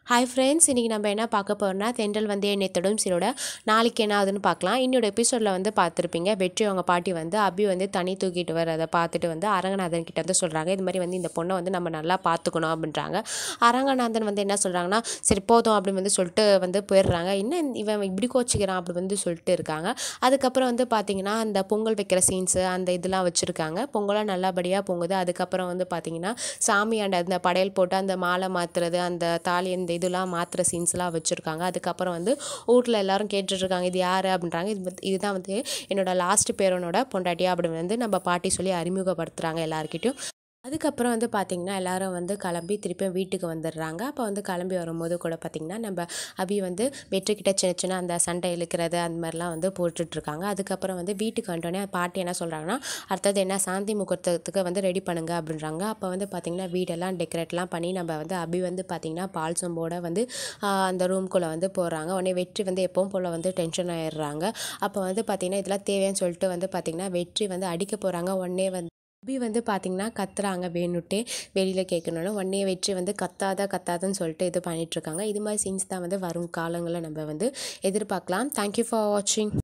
hi friends இன்றைக்கி நம்ம என்ன பார்க்க போகிறோம்னா தென்றல் வந்து என்னை தொடும் சீரோட நாளைக்கு என்ன ஆகுதுன்னு பார்க்கலாம் இன்னொரு எபிசோடில் வந்து பார்த்துருப்பீங்க வெற்றி அவங்க பாட்டி வந்து அபி வந்து தனி தூக்கிட்டு வரதை பார்த்துட்டு வந்து அரங்கநாதன் கிட்ட வந்து சொல்கிறாங்க இது மாதிரி வந்து இந்த பொண்ணை வந்து நம்ம நல்லா பார்த்துக்கணும் அப்படின்றாங்க அரங்கநாதன் வந்து என்ன சொல்கிறாங்கன்னா சரி போதும் அப்படின்னு வந்து சொல்லிட்டு வந்து போயிடுறாங்க என்ன இவன் இப்படி கோச்சிக்கிறான் அப்படி வந்து சொல்லிட்டு இருக்காங்க அதுக்கப்புறம் வந்து பார்த்திங்கன்னா அந்த பொங்கல் வைக்கிற சீன்ஸு அந்த இதெல்லாம் வச்சுருக்காங்க பொங்கலாம் நல்லபடியாக பொங்குது அதுக்கப்புறம் வந்து பார்த்திங்கன்னா சாமியாண்ட அந்த படையல் போட்டு அந்த மாலை மாற்றுறது அந்த தாலி அந்த இதெல்லாம் மாற்றுற சீன்ஸ்லாம் வச்சுருக்காங்க அதுக்கப்புறம் வந்து வீட்டில் எல்லாரும் கேட்டுட்ருக்காங்க இது யார் அப்படின்றாங்க இது வந்து- இதுதான் வந்து என்னோட லாஸ்ட் பேரனோட பொண்டாட்டியா அப்படின்னு வந்து நம்ம பாட்டி சொல்லி அறிமுகப்படுத்துகிறாங்க எல்லாருக்கிட்டையும் அதுக்கப்புறம் வந்து பார்த்திங்கன்னா எல்லாரும் வந்து கிளம்பி திருப்பியும் வீட்டுக்கு வந்துடுறாங்க அப்போ வந்து கிளம்பி வரும்போது கூட பார்த்திங்கன்னா நம்ம அபி வந்து வெற்றிக்கிட்ட சின்ன சின்ன அந்த சண்டை இழுக்கிறது அந்த மாதிரிலாம் வந்து போட்டுட்ருக்காங்க அதுக்கப்புறம் வந்து வீட்டுக்கு வந்துட்டோன்னே பாட்டி என்ன சொல்கிறாங்கன்னா அடுத்தது என்ன சாந்தி முகூர்த்தத்துக்கு வந்து ரெடி பண்ணுங்க அப்படின்றாங்க அப்போ வந்து பார்த்திங்கன்னா வீடெல்லாம் டெக்கரேட்லாம் பண்ணி நம்ம வந்து அபி வந்து பார்த்திங்கன்னா பால் சொம்போட வந்து ஆஹ், அந்த ரூம்குள்ளே வந்து போகிறாங்க உடனே வெற்றி வந்து எப்பவும் போல் வந்து டென்ஷன் ஆயிடுறாங்க அப்போ வந்து பார்த்திங்கன்னா இதெல்லாம் தேவைன்னு சொல்லிட்டு வந்து பார்த்திங்கன்னா வெற்றி வந்து அடிக்க போகிறாங்க உடனே வந்து அபி வந்து பார்த்திங்கன்னா கத்துறாங்க வேணுட்டே வெளியில் கேட்கணுன்னு உடனே வெற்றி வந்து கத்தாத கத்தாதன்னு சொல்லிட்டு இது பண்ணிகிட்ருக்காங்க இது மாதிரி சீன்ஸ் தான் வந்து வரும் காலங்களில் நம்ம வந்து எதிர்பார்க்கலாம் தேங்க்யூ ஃபார் வாட்சிங்